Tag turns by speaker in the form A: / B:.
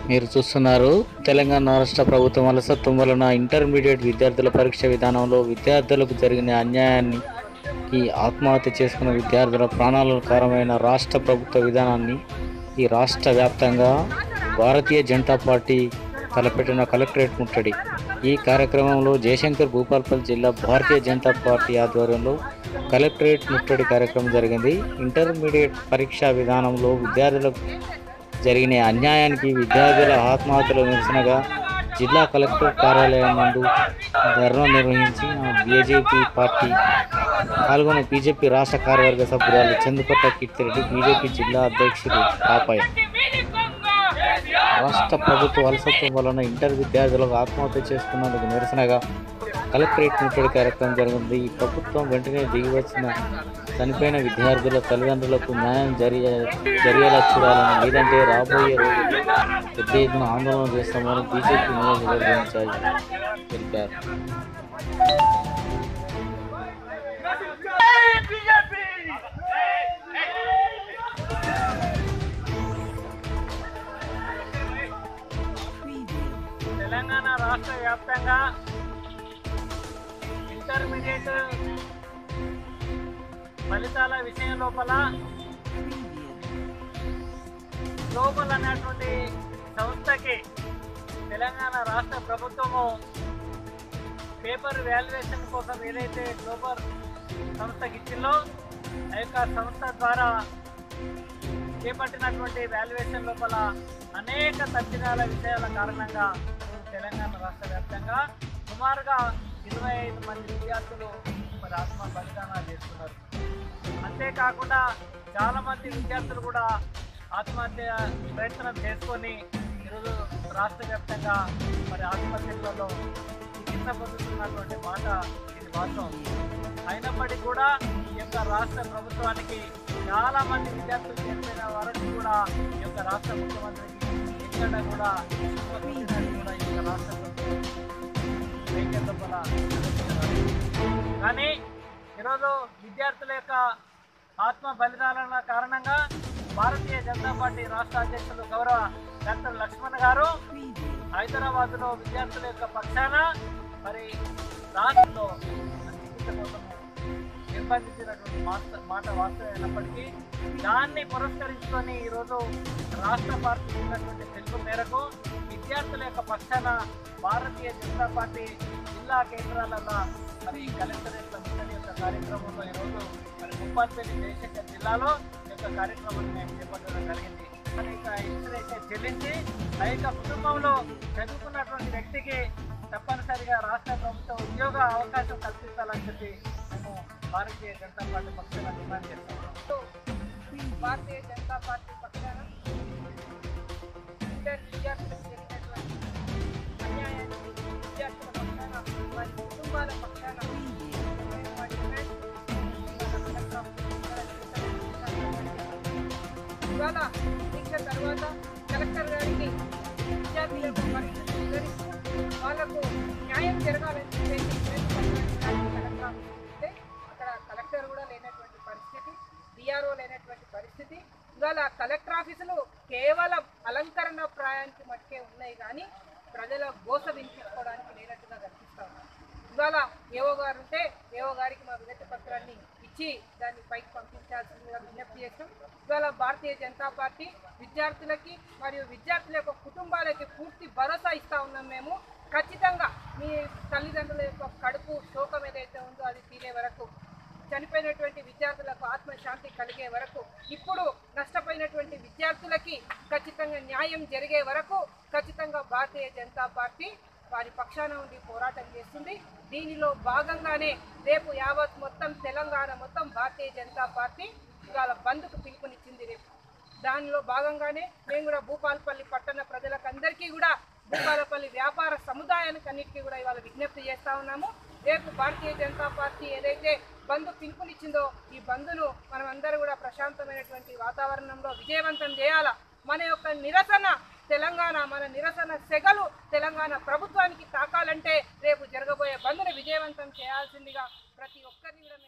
A: మీరు చూస్తున్నారు తెలంగాణ రాష్ట్ర ప్రభుత్వం అలసత్వం వలన ఇంటర్మీడియట్ విద్యార్థుల పరీక్ష విధానంలో విద్యార్థులకు జరిగిన అన్యాయాన్ని ఈ ఆత్మహత్య చేసుకున్న విద్యార్థుల ప్రాణాలకు కారమైన రాష్ట్ర ప్రభుత్వ విధానాన్ని ఈ రాష్ట్ర వ్యాప్తంగా భారతీయ జనతా పార్టీ తలపెట్టిన కలెక్టరేట్ ముట్టడి ఈ కార్యక్రమంలో జయశంకర్ భూపాల్పల్లి జిల్లా భారతీయ జనతా పార్టీ ఆధ్వర్యంలో కలెక్టరేట్ ముట్టడి కార్యక్రమం జరిగింది ఇంటర్మీడియట్ పరీక్షా విధానంలో విద్యార్థులకు జరిగిన అన్యాయానికి విద్యార్థుల ఆత్మహత్యల నిరసనగా జిల్లా కలెక్టర్ కార్యాలయం నందు ధర్నా నిర్వహించి బీజేపీ పార్టీ పాల్గొన్న బీజేపీ రాష్ట్ర కార్యవర్గ సభ్యురాలు చందుపట్ట కీర్తిరెడ్డి బీజేపీ జిల్లా అధ్యక్షుడు పాపయ్య రాష్ట్ర ప్రభుత్వ అలసత్వం వలన ఇంటర్ విద్యార్థులకు ఆత్మహత్య చేసుకున్నందుకు నిరసనగా కలెక్టరేట్ ముట్టడి కార్యక్రమం జరిగింది ఈ ప్రభుత్వం వెంటనే దిగివచ్చిన చనిపోయిన విద్యార్థుల తల్లిదండ్రులకు న్యాయం జరిగే జరిగేలా చూడాలని లేదంటే రాబోయే రోజుల్లో పెద్ద ఎత్తున ఆందోళన చేస్తామని బీజేపీ నియోజకవర్గ ఇన్ఛార్జ్ తెలిపారు
B: తెలంగాణ రాష్ట్ర వ్యాప్తంగా ఇంటర్మీడియట్ ఫలితాల విషయం లోపల గ్లోబల్ అనేటువంటి సంస్థకి తెలంగాణ రాష్ట్ర ప్రభుత్వము పేపర్ వాల్యుయేషన్ కోసం ఏదైతే గ్లోబల్ సంస్థకి ఇచ్చిందో ఆ యొక్క సంస్థ ద్వారా చేపట్టినటువంటి వాల్యుయేషన్ లోపల అనేక తప్పిదాల విషయాల కారణంగా తెలంగాణ రాష్ట్ర వ్యాప్తంగా సుమారుగా ఇరవై ఐదు మంది విద్యార్థులు మరి ఆత్మ బలిదానాలు చేస్తున్నారు అంతేకాకుండా చాలామంది విద్యార్థులు కూడా ఆత్మహత్య ప్రయత్నం చేసుకొని ఈరోజు రాష్ట్ర వ్యాప్తంగా మరి ఆసుపత్రులలో చికిత్స పొందుతున్నటువంటి మాట ఇది వాస్తవం అయినప్పటికీ కూడా ఈ యొక్క రాష్ట్ర ప్రభుత్వానికి చాలా మంది విద్యార్థులు చనిపోయిన వరకు కూడా ఈ యొక్క రాష్ట్ర ముఖ్యమంత్రికి ఎక్కడ కూడా స్పందించినట్టు కూడా ఈ యొక్క రాష్ట్ర ప్రభుత్వం వైద్యం లోపల కానీ ఈరోజు విద్యార్థుల యొక్క ఆత్మ బలిదానాల కారణంగా భారతీయ జనతా పార్టీ రాష్ట్ర అధ్యక్షులు గౌరవ డాక్టర్ లక్ష్మణ్ గారు హైదరాబాద్లో విద్యార్థుల యొక్క పక్షాన మరి రాష్ట్రంలో చికిత్స కోసం నిర్బంధించినటువంటి మాట మాట వాస్తవమైనప్పటికీ దాన్ని పురస్కరించుకొని ఈరోజు రాష్ట్ర పార్టీ ఇచ్చినటువంటి పిలుపు మేరకు విద్యార్థుల యొక్క పక్షాన భారతీయ జనతా పార్టీ జిల్లా కేంద్రాలలో మరి కలెక్టరేట్ల ముట్టడి యొక్క కార్యక్రమంలో ఈరోజు మరి ముప్పాల్పల్లి జయశంకర్ జిల్లాలో ఈ యొక్క కార్యక్రమాన్ని మేము చేపట్టడం జరిగింది మరి ఇక ఇన్సూరెన్స్ చెల్లించి ఆ యొక్క కుటుంబంలో చదువుకున్నటువంటి వ్యక్తికి తప్పనిసరిగా రాష్ట్ర ప్రభుత్వం ఉద్యోగ అవకాశం కల్పించాలని చెప్పి మేము భారతీయ జనతా పార్టీ పక్షాన డిమాండ్ చేస్తున్నాం
C: భారతీయ జనతా పార్టీ పక్షాన ఇంటర్ విద్యార్థులకు జరిగినటువంటి అన్యాయాన్ని విద్యార్థుల పక్షాన వారి కుటుంబాల పక్షాన మేము వారి డిమాండ్ ఇవాళ దీక్ష తర్వాత కలెక్టర్ గారికి విద్యార్థుల యొక్క పరిస్థితి వివరిస్తూ వాళ్లకు న్యాయం జరగాలని చెప్పేసి ప్రయత్నించడానికి కలెక్టర్ ఆఫీస్కి వెళ్తే అక్కడ కలెక్టర్ కూడా లేనటువంటి పరిస్థితి డిఆర్ఓ లేనటువంటి పరిస్థితి ఇవాళ కలెక్టర్ ఆఫీసులు కేవలం అలంకరణ ప్రాయానికి మట్టుకే ఉన్నాయి కానీ ప్రజల గోస వినిపించుకోవడానికి లేనట్టుగా కనిపిస్తా ఉన్నారు ఇవాళ ఏవో గారు ఉంటే ఏవో గారికి మా వినతి పత్రాన్ని ఇచ్చి దాన్ని పైకి పంపించాల్సిందిగా విజ్ఞప్తి చేస్తాం ఇవాళ భారతీయ జనతా పార్టీ విద్యార్థులకి మరియు విద్యార్థుల యొక్క కుటుంబాలకి పూర్తి భరోసా ఇస్తా ఉన్నాం మేము ఖచ్చితంగా మీ తల్లిదండ్రుల యొక్క కడుపు శోకం ఏదైతే ఉందో అది తీరే వరకు చనిపోయినటువంటి విద్యార్థులకు ఆత్మశాంతి కలిగే వరకు ఇప్పుడు నష్టపోయినటువంటి విద్యార్థులకి ఖచ్చితంగా న్యాయం జరిగే వరకు ఖచ్చితంగా భారతీయ జనతా పార్టీ వారి పక్షాన ఉండి పోరాటం చేస్తుంది దీనిలో భాగంగానే రేపు యావత్ మొత్తం తెలంగాణ మొత్తం భారతీయ జనతా పార్టీ ఇవాళ బంద్కు పిలుపునిచ్చింది రేపు దానిలో భాగంగానే మేము కూడా భూపాలపల్లి పట్టణ ప్రజలకందరికీ కూడా భూపాలపల్లి వ్యాపార సముదాయానికి అన్నిటికీ కూడా ఇవాళ విజ్ఞప్తి చేస్తా ఉన్నాము రేపు భారతీయ జనతా పార్టీ ఏదైతే బంద్ పిలుపునిచ్చిందో ఈ బంద్ను మనం అందరూ కూడా ప్రశాంతమైనటువంటి వాతావరణంలో విజయవంతం చేయాలా మన యొక్క నిరసన తెలంగాణ మన నిరసన సెగలు తెలంగాణ ప్రభుత్వానికి తాకాలంటే రేపు జరగబోయే బంద్ను విజయవంతం చేయాల్సిందిగా ప్రతి ఒక్కరిని కూడా మేము